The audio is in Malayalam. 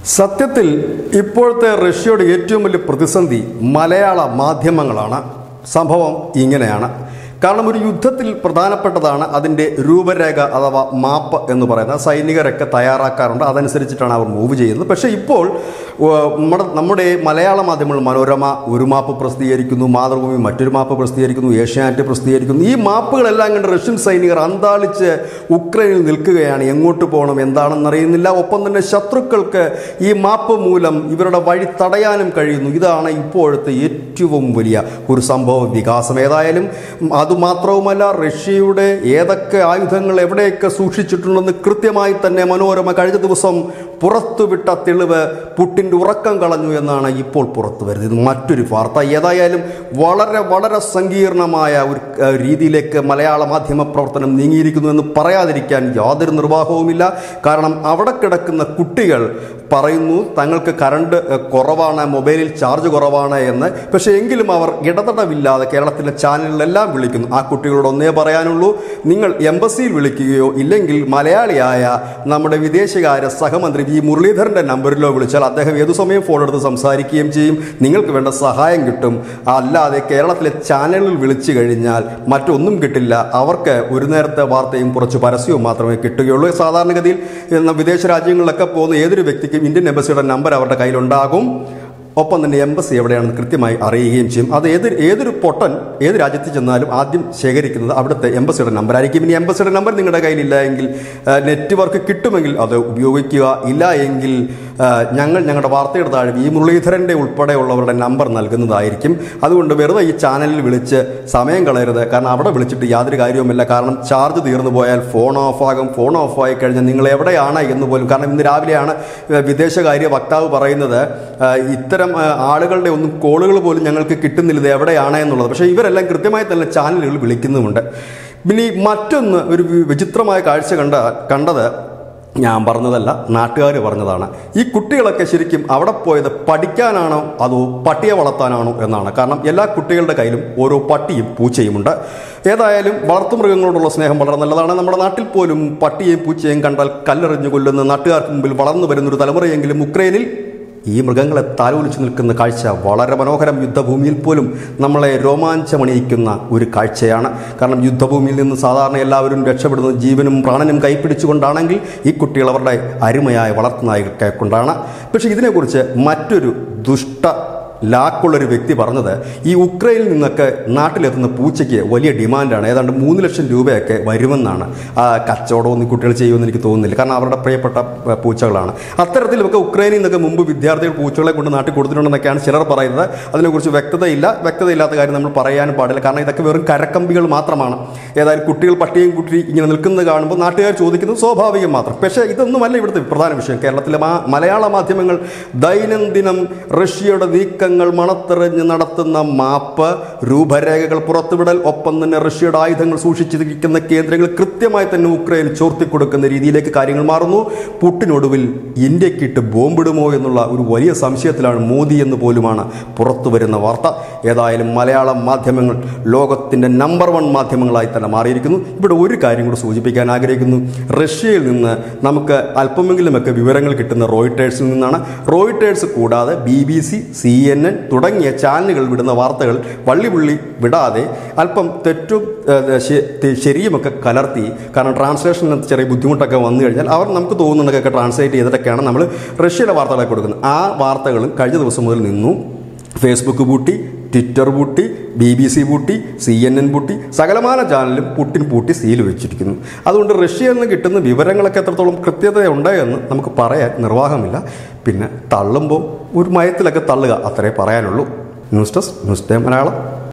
സത്യത്തിൽ ഇപ്പോഴത്തെ റഷ്യയുടെ ഏറ്റവും വലിയ പ്രതിസന്ധി മലയാള മാധ്യമങ്ങളാണ് സംഭവം ഇങ്ങനെയാണ് കാരണം ഒരു യുദ്ധത്തിൽ പ്രധാനപ്പെട്ടതാണ് അതിൻ്റെ രൂപരേഖ അഥവാ മാപ്പ് എന്ന് പറയുന്നത് സൈനികരൊക്കെ തയ്യാറാക്കാറുണ്ട് അതനുസരിച്ചിട്ടാണ് അവർ മൂവ് ചെയ്യുന്നത് പക്ഷേ ഇപ്പോൾ ഏഹ്, നമ്മുടെ നമ്മുടെ മലയാള മാധ്യമങ്ങൾ മനോരമ ഒരു മാപ്പ് പ്രസിദ്ധീകരിക്കുന്നു മാതൃഭൂമി മറ്റൊരു മാപ്പ് പ്രസിദ്ധീകരിക്കുന്നു ഏഷ്യാനെറ്റ് പ്രസിദ്ധീകരിക്കുന്നു ഈ മാപ്പുകളെല്ലാം കണ്ട് റഷ്യൻ സൈനികർ അന്താളിച്ച് ഉക്രൈനിൽ നിൽക്കുകയാണ് എങ്ങോട്ട് പോകണം എന്താണെന്നറിയുന്നില്ല ഒപ്പം തന്നെ ശത്രുക്കൾക്ക് ഈ മാപ്പ് മൂലം ഇവരുടെ വഴി തടയാനും കഴിയുന്നു ഇതാണ് ഇപ്പോഴത്തെ ഏറ്റവും വലിയ ഒരു സംഭവ വികാസം ഏതായാലും അതുമാത്രവുമല്ല റഷ്യയുടെ ഏതൊക്കെ ആയുധങ്ങൾ എവിടെയൊക്കെ സൂക്ഷിച്ചിട്ടുണ്ടെന്ന് കൃത്യമായി തന്നെ മനോരമ കഴിഞ്ഞ ദിവസം പുറത്തുവിട്ട തെളിവ് പുട്ടിൻ്റെ ഉറക്കം കളഞ്ഞു എന്നാണ് ഇപ്പോൾ പുറത്തു വരുന്നത് ഇത് മറ്റൊരു വാർത്ത ഏതായാലും വളരെ വളരെ സങ്കീർണമായ ഒരു ഏഹ്, രീതിയിലേക്ക് മലയാള മാധ്യമ പ്രവർത്തനം നീങ്ങിയിരിക്കുന്നു എന്ന് പറയാതിരിക്കാൻ യാതൊരു നിർവാഹവുമില്ല കാരണം അവിടെ കിടക്കുന്ന കുട്ടികൾ പറയുന്നു തങ്ങൾക്ക് കറണ്ട് ഏഹ്, കുറവാണ് മൊബൈലിൽ ചാർജ് കുറവാണ് എന്ന് പക്ഷേ എങ്കിലും അവർ ഇടതടവില്ലാതെ കേരളത്തിലെ ചാനലിലെല്ലാം വിളിക്കുന്നു ആ കുട്ടികളോട് ഒന്നേ പറയാനുള്ളൂ നിങ്ങൾ എംബസിയിൽ വിളിക്കുകയോ ഇല്ലെങ്കിൽ മലയാളിയായ നമ്മുടെ വിദേശകാര്യ സഹമന്ത്രി വി മുരളീധരൻ്റെ നമ്പറിലോ വിളിച്ചാൽ അദ്ദേഹം ഏതു സമയം ഫോൺ എടുത്ത് സംസാരിക്കുകയും ചെയ്യും നിങ്ങൾക്ക് വേണ്ട സഹായം കിട്ടും അല്ലാതെ കേരളത്തിലെ ചാനലിൽ വിളിച്ചു കഴിഞ്ഞാൽ മറ്റൊന്നും കിട്ടില്ല അവർക്ക് ഒരു നേരത്തെ വാർത്തയും കുറച്ച് പരസ്യവും മാത്രമേ കിട്ടുകയുള്ളൂ സാധാരണഗതിയിൽ ഇന്ന് വിദേശ രാജ്യങ്ങളിലൊക്കെ പോകുന്ന ഏതൊരു വ്യക്തിക്കും ഇന്ത്യൻ എംബസിയുടെ നമ്പർ അവരുടെ കയ്യിലുണ്ടാകും ഒപ്പം തന്നെ എംബസി എവിടെയാണെന്ന് കൃത്യമായി അറിയുകയും ചെയ്യും അത് ഏത് ഏതൊരു പൊട്ടൻ ഏത് രാജ്യത്ത് ചെന്നാലും ആദ്യം ശേഖരിക്കുന്നത് അവിടുത്തെ എംബസിയുടെ നമ്പർ ആയിരിക്കും ഇനി എംബസിയുടെ നമ്പർ നിങ്ങളുടെ കയ്യിലില്ല എങ്കിൽ നെറ്റ്വർക്ക് കിട്ടുമെങ്കിൽ അത് ഉപയോഗിക്കുക ഇല്ല എങ്കിൽ ആ, ഞങ്ങൾ ഞങ്ങളുടെ വാർത്തയുടെ താഴെ ഈ മുരളീധരൻ്റെ ഉൾപ്പെടെയുള്ളവരുടെ നമ്പർ നൽകുന്നതായിരിക്കും അതുകൊണ്ട് വെറുതെ ഈ ചാനലിൽ വിളിച്ച് സമയം കളയരുത് കാരണം അവിടെ വിളിച്ചിട്ട് യാതൊരു കാര്യവുമില്ല കാരണം ചാർജ് തീർന്നു പോയാൽ ഫോൺ ഓഫാകും ഫോൺ ഓഫായി കഴിഞ്ഞാൽ നിങ്ങൾ എവിടെയാണ് എന്ന് പോലും കാരണം ഇന്ന് രാവിലെയാണ് ഏഹ്, വിദേശകാര്യ വക്താവ് പറയുന്നത് ആ, ഇത്തരം ആ, ആളുകളുടെ ഒന്നും കോളുകൾ പോലും ഞങ്ങൾക്ക് കിട്ടുന്നില്ല ഇത് എവിടെയാണ് എന്നുള്ളത് പക്ഷേ ഇവരെല്ലാം കൃത്യമായി തന്നെ ചാനലുകൾ വിളിക്കുന്നുമുണ്ട് പിന്നെ ഈ മറ്റൊന്ന് ഒരു വി- വിചിത്രമായ കാഴ്ച കണ്ട കണ്ടത് ഞാൻ പറഞ്ഞതല്ല നാട്ടുകാർ പറഞ്ഞതാണ് ഈ കുട്ടികളൊക്കെ ശരിക്കും അവിടെ പോയത് പഠിക്കാനാണോ അതോ പട്ടിയെ വളർത്താനാണോ എന്നാണ് കാരണം എല്ലാ കുട്ടികളുടെ കയ്യിലും ഓരോ പട്ടിയും പൂച്ചയുമുണ്ട് ഏതായാലും വളർത്തുമൃഗങ്ങളോടുള്ള സ്നേഹം വളരെ നല്ലതാണ് നമ്മുടെ നാട്ടിൽ പോലും പട്ടിയെയും പൂച്ചയും കണ്ടാൽ കല്ലെറിഞ്ഞു കൊല്ലുന്ന നാട്ടുകാർക്ക് മുമ്പിൽ വളർന്നു വരുന്നൊരു തലമുറയെങ്കിലും ഉക്രൈനിൽ ഈ മൃഗങ്ങളെ താലോലിച്ചു നിൽക്കുന്ന കാഴ്ച വളരെ മനോഹരം യുദ്ധഭൂമിയിൽ പോലും നമ്മളെ രോമാഞ്ചമണിയിക്കുന്ന ഒരു കാഴ്ചയാണ് കാരണം യുദ്ധഭൂമിയിൽ നിന്ന് സാധാരണ എല്ലാവരും രക്ഷപ്പെടുന്നത് ജീവനും പ്രാണനും കൈപ്പിടിച്ചുകൊണ്ടാണെങ്കിൽ ഈ കുട്ടികൾ അവരുടെ അരുമയായ വളർത്തുനായികൾക്കെ കൊണ്ടാണ് പക്ഷേ ഇതിനെക്കുറിച്ച് മറ്റൊരു ദുഷ്ട ലാക്കുള്ളൊരു വ്യക്തി പറഞ്ഞത് ഈ ഉക്രൈനിൽ നിന്നൊക്കെ നാട്ടിലെത്തുന്ന പൂച്ചയ്ക്ക് വലിയ ഡിമാൻഡാണ് ഏതാണ്ട് മൂന്ന് ലക്ഷം രൂപയൊക്കെ വരുമെന്നാണ് ആ കച്ചവടമൊന്നും കുട്ടികൾ ചെയ്യുമെന്ന് എനിക്ക് തോന്നുന്നില്ല കാരണം അവരുടെ പ്രിയപ്പെട്ട ഏ, പൂച്ചകളാണ് അത്തരത്തിലൊക്കെ ഉക്രൈനിൽ നിന്നൊക്കെ മുമ്പ് വിദ്യാർത്ഥികൾ പൂച്ചകളെ കൊണ്ട് നാട്ടിൽ കൊടുത്തിട്ടുണ്ടെന്നൊക്കെയാണ് ചിലർ പറയുന്നത് അതിനെക്കുറിച്ച് വ്യക്തതയില്ല വ്യക്തതയില്ലാത്ത കാര്യം നമ്മൾ പറയാനും പാടില്ല കാരണം ഇതൊക്കെ വെറും കരക്കമ്പികൾ മാത്രമാണ് ഏതായാലും കുട്ടികൾ പട്ടിയും കുട്ടി ഇങ്ങനെ നിൽക്കുന്നത് കാണുമ്പോൾ നാട്ടുകാർ ചോദിക്കുന്നത് സ്വാഭാവികം മാത്രം പക്ഷേ ഇതൊന്നുമല്ല ഇവിടുത്തെ പ്രധാന വിഷയം കേരളത്തിലെ മാ- മലയാള മാധ്യമങ്ങൾ ദൈനംദിനം റഷ്യയുടെ നീക്കങ്ങൾ മണത്തെറിഞ്ഞ് നടത്തുന്ന മാപ്പ് രൂപരേഖകൾ പുറത്തുവിടൽ ഒപ്പം തന്നെ റഷ്യയുടെ ആയുധങ്ങൾ സൂക്ഷിച്ചിരിക്കുന്ന കേന്ദ്രങ്ങൾ കൃത്യമായി തന്നെ ഉക്രൈൻ ചോർത്തിക്കൊടുക്കുന്ന രീതിയിലേക്ക് കാര്യങ്ങൾ മാറുന്നു പുട്ടിനൊടുവിൽ ഇന്ത്യക്കിട്ട് ബോംബിടുമോ എന്നുള്ള ഒരു വലിയ സംശയത്തിലാണ് മോദി എന്ന് പോലുമാണ് പുറത്തു വരുന്ന വാർത്ത ഏതായാലും മലയാളം മാധ്യമങ്ങൾ ലോകത്തിൻ്റെ നമ്പർ വൺ മാധ്യമങ്ങളായി തന്നെ മാറിയിരിക്കുന്നു ഇവിടെ ഒരു കാര്യം കൂടി സൂചിപ്പിക്കാൻ ആഗ്രഹിക്കുന്നു റഷ്യയിൽ നിന്ന് നമുക്ക് അല്പമെങ്കിലുമൊക്കെ വിവരങ്ങൾ കിട്ടുന്ന റോയിട്ടേഴ്സിൽ നിന്നാണ് റോയിട്ടേഴ്സ് കൂടാതെ B B C C N N തുടങ്ങിയ ചാനലുകൾ വിടുന്ന വാർത്തകൾ വള്ളിപുള്ളി വിടാതെ അല്പം തെറ്റും ഏഹ്, ശ- തെ- ശരിയുമൊക്കെ കലർത്തി കാരണം ട്രാൻസ്ലേഷനിൽ ചെറിയ ബുദ്ധിമുട്ടൊക്കെ വന്നു കഴിഞ്ഞാൽ അവർ നമുക്ക് തോന്നുന്നതൊക്കെ ട്രാൻസ്ലേറ്റ് ചെയ്തിട്ടൊക്കെയാണ് നമ്മൾ റഷ്യയിലെ വാർത്തകളെ കൊടുക്കുന്നത് ആ വാർത്തകളും കഴിഞ്ഞ ദിവസം മുതൽ നിന്നു ഫേസ്ബുക്ക് പൂട്ടി ട്വിറ്റർ പൂട്ടി ബി ബി സി പൂട്ടി സി എൻ എൻ പൂട്ടി സകലമാന ചാനലും പുട്ടിൻ പൂട്ടി സീൽ വെച്ചിരിക്കുന്നു അതുകൊണ്ട് റഷ്യയിൽ നിന്ന് കിട്ടുന്ന വിവരങ്ങളൊക്കെ എത്രത്തോളം കൃത്യതയുണ്ട് എന്ന് നമുക്ക് പറയാൻ നിർവാഹമില്ല പിന്നെ തള്ളുമ്പോൾ ഒരു മയത്തിലൊക്കെ തള്ളുക അത്രേ പറയാനുള്ളൂ news desk News Day Malayalam